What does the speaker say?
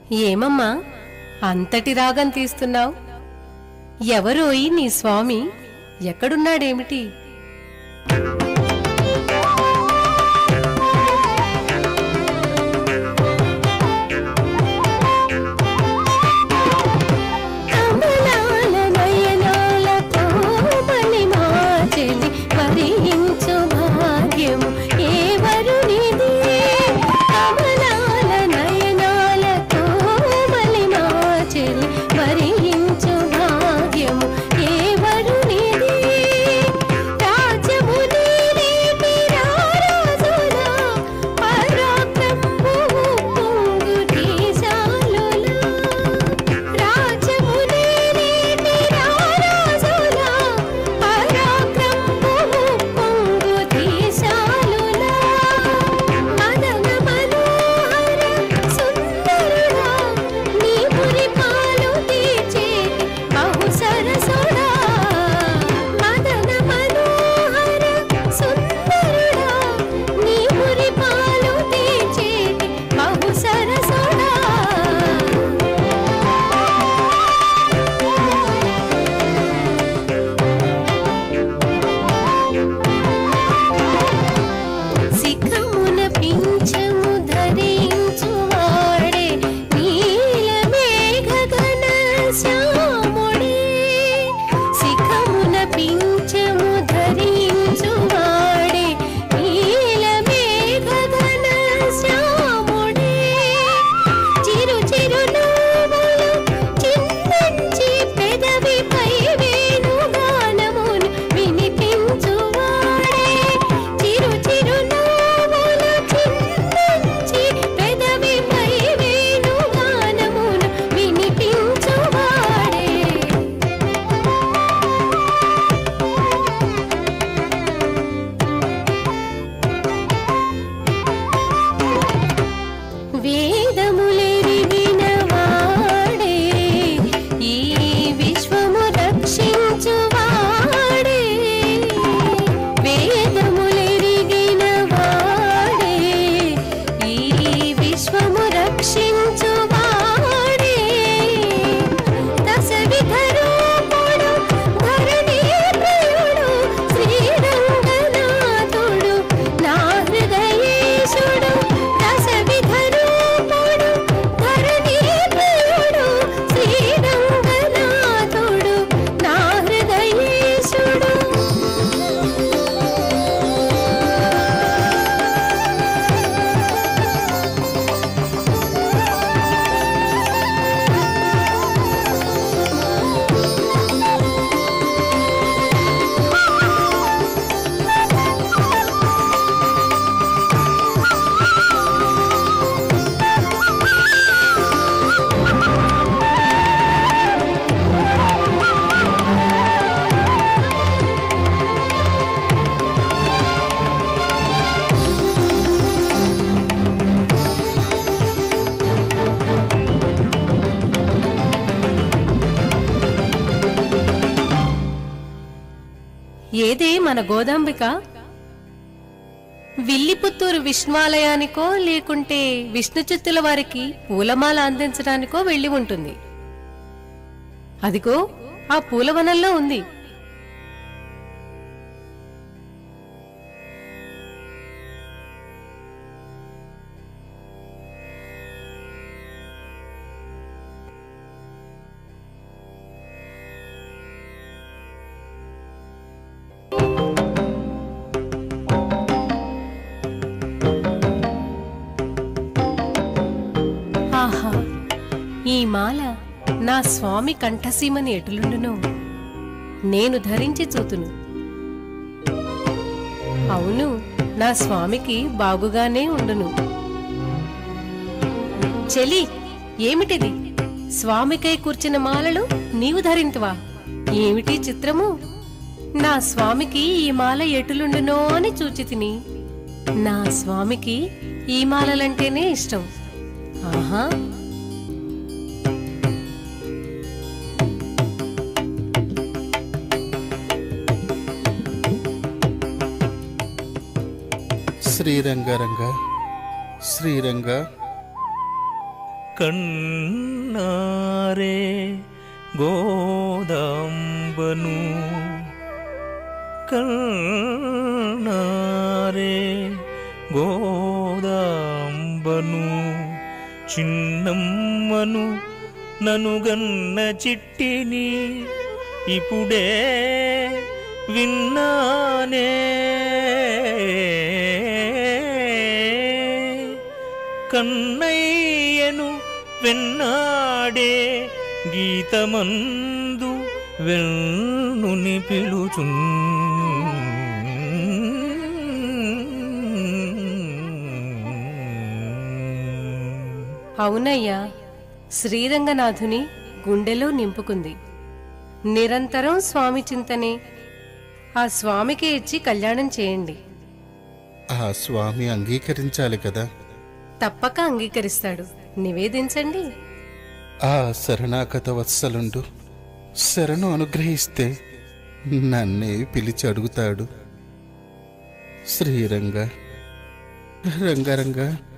ఏమమ్మా అంతటి రాగం తీస్తున్నావు ఎవరోయి నీ స్వామి ఎక్కడున్నాడేమిటి కమలాల నయనాల కోమలి మాచెలి వరించు భాగ్యము ఎవరునిది కమలాల నయనాల కోమలి మాచెలి వరించు భాగ్యము ఎవరునిది రాజముని రేటి రారాజుల పరాక్రమము పొంగు దేశాలులా రాజముని రేటి రారాజుల పరాక్రమము పొంగు దేశాలులా మదన మనోహర సుందరుడా నీ మురిపాలు తీర్చేటి బహు సరసుడా మదన మనోహర సుందరుడా నీ మురిపాలు తీర్చేటి బహు సరసుడా శిఖమున పింఛము ధరించువాడే నీల మేఘగణ శ్యాముడే శిఖమున పింఛము ధరించువాడే నీల మేఘగణ శ్యాముడే చిరు చిరు నవ్వులు చిందించి పెదవిపై వేణుగానమును వినిపించువాడే చిరు చిరు నవ్వులు చిందించి పెదవిపై వేణుగానమును వినిపించువాడే వేదములెరిగిన వాడే ఈ విశ్వము రక్షించువాడే వేదములెరిగిన వాడే ఈ విశ్వము రక్షించువాడే దశవిధరూపుడు ధరణీ ప్రియుడు శ్రీరంగనాథుడు నా హృదయేశుడు దశవిధరూపుడు ధరణీ ప్రియుడు శ్రీరంగనాథుడు నా హృదయేశుడు ఏదే మన గోదాంబిక విల్లిపుత్తూరు విష్ణువాలయానికో లేకుంటే విష్ణు చిత్తుల వారికి పూలమాల అందించడానికో వెళ్ళి ఉంటుంది అదిగో ఆ పూలవనంలో ఉంది ఆహా ఈ మాల నా స్వామి కంఠసీమని ఎటులుండునో నేను ధరించి చూతును అవును నా స్వామికి బాగుగానే ఉండును చెలి ఏమిటిది స్వామికై కూర్చిన మాలలు నీవు ధరింతువా ఏమిటి చిత్రము నా స్వామికి ఈ మాల ఎటులుండునో అని చూచితిని నా స్వామికి ఈ మాలలంటేనే ఇష్టం ఆహా శ్రీరంగ రంగ శ్రీరంగ కన్నారే గోదాంబను కన్నారే గోదాంబను చిన్నమ్మను ననుగన్న చిట్టిని ఇప్పుడే విన్నానే కన్నయ్యను వెన్నాడే గీతమందు వెన్నుని పిలుచున్ అవునయ్యా శ్రీరంగనాథుని గుండెలో నింపుకుంది నిరంతరం స్వామి చింతనే ఆ స్వామికి ఇచ్చి కళ్యాణం చేయండి ఆ స్వామి అంగీకరించాలి కదా తప్పక అంగీకరిస్తాడు నివేదించండి ఆ శరణాగత వత్సలుండు శరణు అనుగ్రహిస్తే నన్నే పిలిచి అడుగుతాడు శ్రీరంగ రంగరంగ